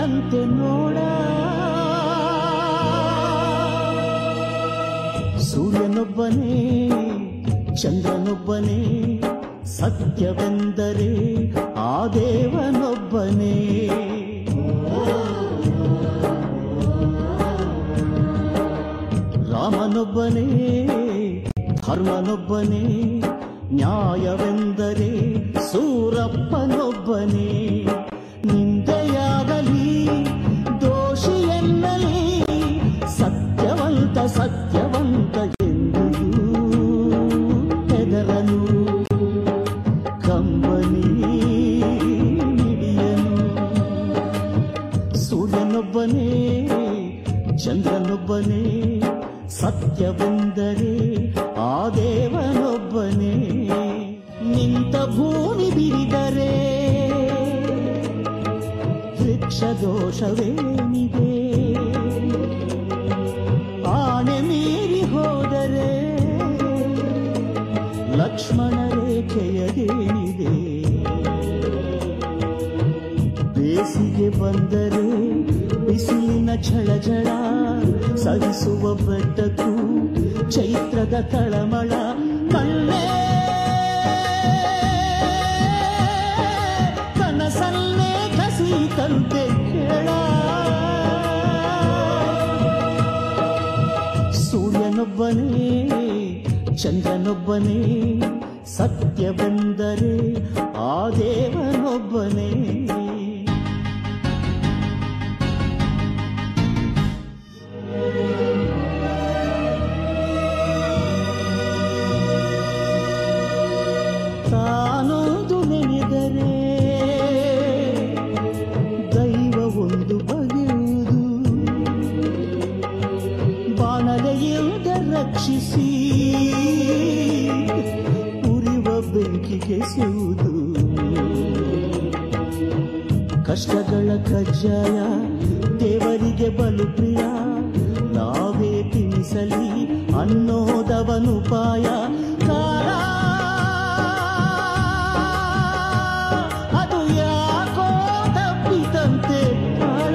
ಎಂಬಂತೆ ನೋಡ ಸೂರ್ಯನೊಬ್ಬನೇ ಚಂದ್ರನೊಬ್ಬನೇ ಸತ್ಯವೆಂದರೆ ಆ ದೇವನೊಬ್ಬನೇ ರಾಮನೊಬ್ಬನೇ ಧರ್ಮನೊಬ್ಬನೇ ನ್ಯಾಯವೆಂದರೆ ಸೂರಪ್ಪನೊಬ್ಬನೇ ನಿಂದೆಯಾಗಲಿ ದೋಷಿ ಎನ್ನಲಿ ಸತ್ಯವಂತ ಸತ್ಯವಂತ ಎಂದಿಗೂ ಹೆದರನು ಕಂಬನಿ ಹಿಡಿಯನು ಸೂರ್ಯನೊಬ್ಬನೇ ಚಂದ್ರನೊಬ್ಬನೇ ಸತ್ಯವೆಂದರೆ ಆ ದೇವನೊಬ್ಬನೇ ನಿಂತ ಭೂಮಿ ಬಿರಿದರೆ ವೃಕ್ಷ ದೋಷವೇನಿದೆ ಆಣೆ ಮೀರಿ ಹೋದರೆ ಲಕ್ಷ್ಮಣ ರೇಖೆಯದೇನಿದೆ ಬೇಸಿಗೆ ಬಂದರೆ ಬಿಸಿಲಿನ ಝಳಝಳ ಸರಿಸುವ ಬೆಟ್ಟಕ್ಕೂ ಚೈತ್ರದ ತಳಮಳ ಕಣ್ಣೇ ಕನಸಲ್ಲೇ ಕಸಿತಂತೆ ಕೇಳ ಸೂರ್ಯನೊಬ್ಬನೇ ಚಂದ್ರನೊಬ್ಬನೇ ಸತ್ಯವೆಂದರೆ ಆ ದೇವನೊಬ್ಬನೇ ತಾನೊಂದು ನೆನೆದರೆ ದೈವ ಒಂದು ಬಗೆಯುವುದು ಬಾಣಲೆಯಿಂದ ರಕ್ಷಿಸಿ ಉರಿವ ಬೆಂಕಿಗೆ ಸೆವುದು ಕಷ್ಟಗಳ ಕಜ್ಜಾಯ ದೇವರಿಗೆ ಬಲು ಪ್ರಿಯ ನಾವೇ ತಿನ್ನಿಸಲಿ ಅನ್ನೋದವನುಪಾಯ ಕಾಲ ಅದು ಯಾಕೋ ತಪ್ಪಿತಂತೆ ಕಾಳ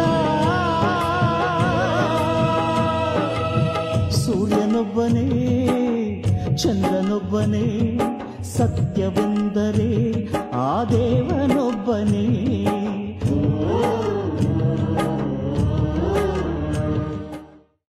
ಸೂರ್ಯನೊಬ್ಬನೇ ಚಂದ್ರನೊಬ್ಬನೇ ಸತ್ಯವೆಂದರೆ ಆ ದೇವನೊಬ್ಬನೇ